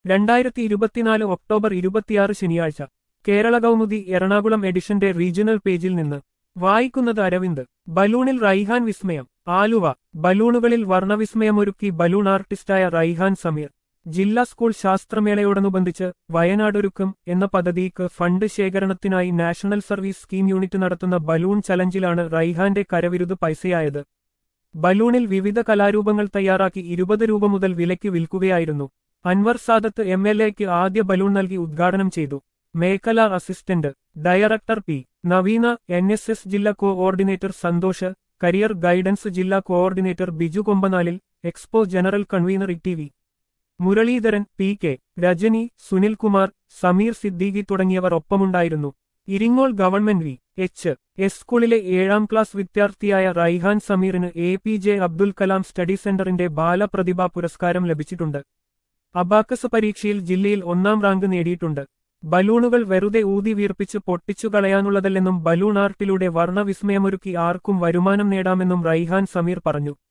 രണ്ടായിരത്തി ഇരുപത്തിനാല് ഒക്ടോബർ ഇരുപത്തിയാറ് ശനിയാഴ്ച കേരള കൗമുദി എറണാകുളം എഡിഷന്റെ റീജിയണൽ പേജിൽ നിന്ന് വായിക്കുന്നത് അരവിന്ദ് ബലൂണിൽ റൈഹാൻ വിസ്മയം ആലുവ ബലൂണുകളിൽ വർണ്ണവിസ്മയമൊരുക്കി ബലൂൺ ആർട്ടിസ്റ്റായ റൈഹാൻ സമീർ ജില്ലാ സ്കൂൾ ശാസ്ത്രമേളയോടനുബന്ധിച്ച് വയനാടൊരുക്കം എന്ന പദ്ധതിക്ക് ഫണ്ട് ശേഖരണത്തിനായി നാഷണൽ സർവീസ് സ്കീം യൂണിറ്റ് നടത്തുന്ന ബലൂൺ ചലഞ്ചിലാണ് റൈഹാന്റെ കരവിരുത് പൈസയായത് ബലൂണിൽ വിവിധ കലാരൂപങ്ങൾ തയ്യാറാക്കി ഇരുപത് രൂപ മുതൽ വിലയ്ക്ക് വിൽക്കുകയായിരുന്നു അൻവർ സാദത്ത് എം എൽ എക്ക് ആദ്യ ബലൂൺ നൽകി ഉദ്ഘാടനം ചെയ്തു മേഖലാ assistant director P Naveena N S S ജില്ലാ കോഓർഡിനേറ്റർ സന്തോഷ് കരിയർ ഗൈഡൻസ് ജില്ലാ coordinator Biju Kombanalil expo general convener E T V Muraleedharan P K Rajani Sunilkumar Sameer Siddiqui തുടങ്ങിയവർ ഒപ്പമുണ്ടായിരുന്നു Iringol government V H S സ്കൂളിലെ ഏഴാം ക്ലാസ് വിദ്യാർത്ഥിയായ റൈഹാൻ സമീറിന് A P J Abdul Kalam study സെന്ററിന്റെ ബാലപ്രതിഭാ പുരസ്കാരം ലഭിച്ചിട്ടുണ്ട് അബാക്കസ് പരീക്ഷയിൽ ജില്ലയിൽ ഒന്നാം റാങ്ക് നേടിയിട്ടുണ്ട് ബലൂണുകൾ വെറുതെ ഊതി വീർപ്പിച്ച് പൊട്ടിച്ചു കളയാനുള്ളതല്ലെന്നും ബലൂൺ ആർട്ടിലൂടെ വർണ്ണവിസ്മയമൊരുക്കി ആർക്കും വരുമാനം നേടാമെന്നും റൈഹാൻ സമീർ പറഞ്ഞു